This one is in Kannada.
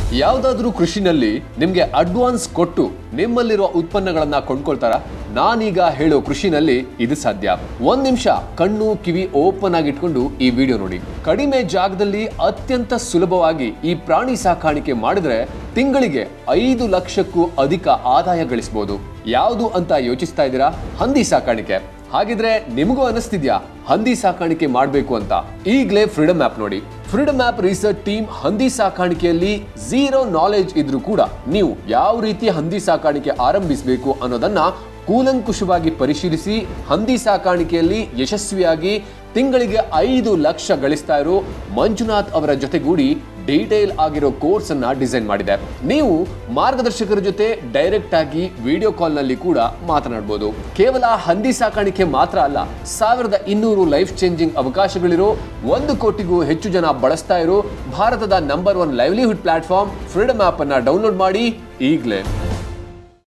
ಯಾವ್ದಾದ್ರೂ ಕೃಷಿನಲ್ಲಿ ನಿಮ್ಗೆ ಅಡ್ವಾನ್ಸ್ ಕೊಟ್ಟು ನಿಮ್ಮಲ್ಲಿರುವ ಉತ್ಪನ್ನಗಳನ್ನ ಕೊಂಡ್ಕೊಳ್ತಾರ ನಾನೀಗ ಹೇಳೋ ಕೃಷಿನಲ್ಲಿ ಇದು ಸಾಧ್ಯ ಒಂದ್ ನಿಮಿಷ ಕಣ್ಣು ಕಿವಿ ಓಪನ್ ಆಗಿ ಇಟ್ಕೊಂಡು ಈ ವಿಡಿಯೋ ನೋಡಿ ಕಡಿಮೆ ಜಾಗದಲ್ಲಿ ಅತ್ಯಂತ ಸುಲಭವಾಗಿ ಈ ಪ್ರಾಣಿ ಸಾಕಾಣಿಕೆ ಮಾಡಿದ್ರೆ ತಿಂಗಳಿಗೆ ಐದು ಲಕ್ಷಕ್ಕೂ ಅಧಿಕ ಆದಾಯ ಗಳಿಸಬಹುದು ಯಾವುದು ಅಂತ ಯೋಚಿಸ್ತಾ ಇದ್ದೀರಾ ಹಂದಿ ಸಾಕಾಣಿಕೆ ಹಾಗಿದ್ರೆ ನಿಮಗೂ ಅನಿಸ್ತಿದ್ಯಾ ಹಂದಿ ಸಾಕಾಣಿಕೆ ಮಾಡಬೇಕು ಅಂತ ಈಗಲೇ ಫ್ರೀಡಮ್ ಆಪ್ ನೋಡಿ ಫ್ರೀಡಮ್ ಆಪ್ ರಿಸರ್ಚ್ ಟೀಮ್ ಹಂದಿ ಸಾಕಾಣಿಕೆಯಲ್ಲಿ ಝೀರೋ ನಾಲೆಜ್ ಇದ್ರೂ ಕೂಡ ನೀವು ಯಾವ ರೀತಿ ಹಂದಿ ಸಾಕಾಣಿಕೆ ಆರಂಭಿಸಬೇಕು ಅನ್ನೋದನ್ನ ಕೂಲಂಕುಷವಾಗಿ ಪರಿಶೀಲಿಸಿ ಹಂದಿ ಸಾಕಾಣಿಕೆಯಲ್ಲಿ ಯಶಸ್ವಿಯಾಗಿ ತಿಂಗಳಿಗೆ ಐದು ಲಕ್ಷ ಗಳಿಸ್ತಾ ಇರೋ ಮಂಜುನಾಥ್ ಅವರ ಜೊತೆಗೂಡಿ ಡೀಟೇಲ್ ಆಗಿರೋ ಕೋರ್ಸ್ ಅನ್ನ ಡಿಸೈನ್ ಮಾಡಿದೆ ನೀವು ಮಾರ್ಗದರ್ಶಕರ ಜೊತೆ ಡೈರೆಕ್ಟ್ ಆಗಿ ವಿಡಿಯೋ ಕಾಲ್ ನಲ್ಲಿ ಕೂಡ ಮಾತನಾಡಬಹುದು ಕೇವಲ ಹಂದಿ ಸಾಕಾಣಿಕೆ ಮಾತ್ರ ಅಲ್ಲ ಸಾವಿರದ ಇನ್ನೂರು ಲೈಫ್ ಚೇಂಜಿಂಗ್ ಅವಕಾಶಗಳಿರೋ ಒಂದು ಕೋಟಿಗೂ ಹೆಚ್ಚು ಜನ ಬಳಸ್ತಾ ಇರೋ ಭಾರತದ number one livelihood platform freedom app ಅನ್ನ ಡೌನ್ಲೋಡ್ ಮಾಡಿ ಈಗಲೇ